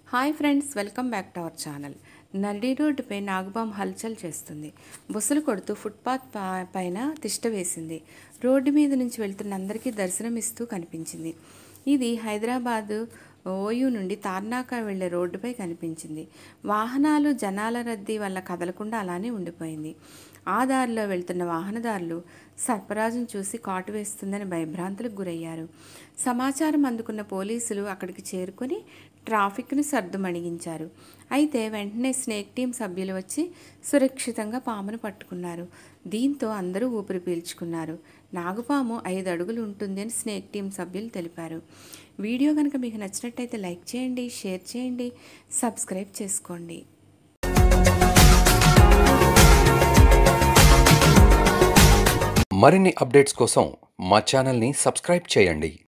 hi friends welcome back to our channel నల్డి రోడ్డుపై నాగబామ్ హల్చల్ చేస్తుంది బుసలు కొడుతూ ఫుట్పాత్ పా- పైన తిష్ట వేసింది రోడ్డు మీద నుంచి వెళ్తున్న అందరికీ దర్శనమిస్తూ కనిపించింది ఇది హైదరాబాదు ఓయూ నుండి తార్నాక వెళ్లే రోడ్డుపై కనిపించింది వాహనాలు జనాల రద్దీ వల్ల కదలకుండా అలానే ఉండిపోయింది ఆ దారిలో వెళ్తున్న వాహనదారులు సర్పరాజును చూసి కాటు వేస్తుందని భయభ్రాంతులకు గురయ్యారు సమాచారం అందుకున్న పోలీసులు అక్కడికి చేరుకొని ట్రాఫిక్ను సర్దుమణిగించారు అయితే వెంటనే స్నేక్ టీం సభ్యులు వచ్చి సురక్షితంగా పామును పట్టుకున్నారు దీంతో అందరూ ఊపిరి పీల్చుకున్నారు నాగుపాము ఐదు అడుగులు ఉంటుంది అని స్నేక్ టీం సభ్యులు తెలిపారు వీడియో కనుక మీకు నచ్చినట్టయితే లైక్ చేయండి షేర్ చేయండి సబ్స్క్రైబ్ చేసుకోండి మరిన్ని అప్డేట్స్ కోసం మా ఛానల్ని సబ్స్క్రైబ్ చేయండి